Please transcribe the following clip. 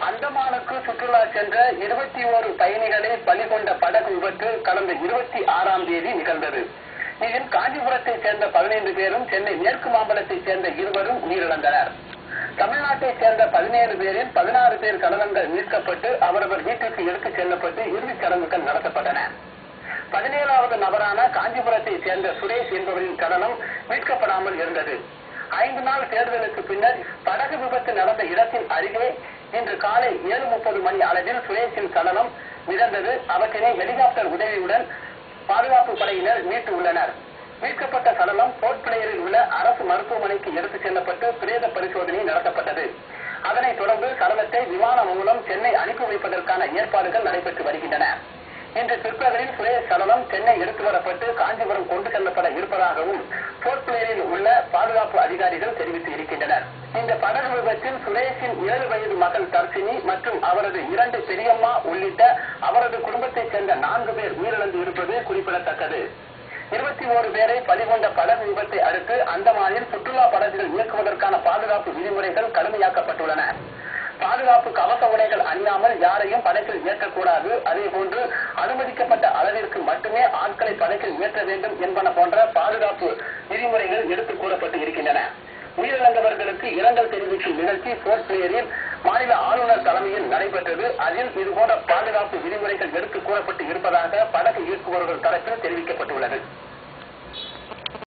அந்தமானுக்கு சுற்றுலா சென்ற இருபத்தி ஓரு பயணிகளை பலி கொண்ட படகு விபத்து கடந்த இருபத்தி ஆறாம் தேதி நிகழ்ந்தது இதில் காஞ்சிபுரத்தைச் சேர்ந்த பதினைந்து பேரும் சென்னை மேற்கு மாம்பலத்தைச் சேர்ந்த இருவரும் உயிரிழந்தனர் தமிழ்நாட்டைச் சேர்ந்த பதினேழு பேரில் பதினாறு பேர் சடலங்கள் மீட்கப்பட்டு அவரவர் வீட்டிற்கு எடுத்துச் செல்லப்பட்டு இறுதிச் சடங்குகள் நடத்தப்பட்டன பதினேழாவது நபரான காஞ்சிபுரத்தைச் சேர்ந்த சுரேஷ் என்பவரின் சடலம் மீட்கப்படாமல் இருந்தது ஐந்து நாள் தேடுதலுக்கு பின்னர் படகு விபத்து நடந்த இடத்தின் அருகே இன்று காலை ஏழு முப்பது மணி அளவில் சுரேஷின் சடலம் மிதந்தது அவற்றினை ஹெலிகாப்டர் உதவியுடன் பாதுகாப்பு படையினர் மீட்டு உள்ளனர் மீட்கப்பட்ட சடலம் போர்ட் பிளேயரில் உள்ள அரசு மருத்துவமனைக்கு எடுத்துச் செல்லப்பட்டு பிரேத பரிசோதனை நடத்தப்பட்டது அதனைத் தொடர்ந்து சடலத்தை விமானம் மூலம் சென்னை அனுப்பி வைப்பதற்கான ஏற்பாடுகள் நடைபெற்று வருகின்றன இன்று பிற்பகலில் சுரேஷ் சடலம் சென்னை எடுத்து வரப்பட்டு காஞ்சிபுரம் கொண்டு செல்லப்பட இருப்பதாகவும் போர்ட் பிளேயரில் உள்ள பாதுகாப்பு அதிகாரிகள் தெரிவித்து இருக்கின்றனர் இந்த படகு விபத்தில் சுரேஷின் ஏழு வயது மகள் தர்சினி மற்றும் அவரது இரண்டு பெரியம்மா உள்ளிட்ட அவரது குடும்பத்தைச் சேர்ந்த நான்கு பேர் உயிரிழந்து இருப்பது குறிப்பிடத்தக்கது இருபத்தி ஓரு பேரை பலிகொண்ட படகு விபத்தை அடுத்து அந்தமானில் சுற்றுலா படகுகள் இயக்குவதற்கான பாதுகாப்பு விதிமுறைகள் கடுமையாக்கப்பட்டுள்ளன பாதுகாப்பு கவச உடைகள் அணியாமல் யாரையும் படகில் ஏற்றக்கூடாது அதே போன்று அனுமதிக்கப்பட்ட அளவிற்கு மட்டுமே ஆட்களை படகில் ஏற்ற வேண்டும் என்பன போன்ற பாதுகாப்பு விதிமுறைகள் எடுத்துக் கூறப்பட்டு இருக்கின்றன உயிரிழந்தவர்களுக்கு இரங்கல் தெரிவிக்கும் நிகழ்ச்சி போர்ட் பிளேயரில் மாநில ஆளுநர் தலைமையில் நடைபெற்றது அதில் இதுபோன்ற பாதுகாப்பு விதிமுறைகள் எடுத்துக் கூறப்பட்டு இருப்பதாக படகு இயக்குபவர்கள் தரப்பில் தெரிவிக்கப்பட்டுள்ளது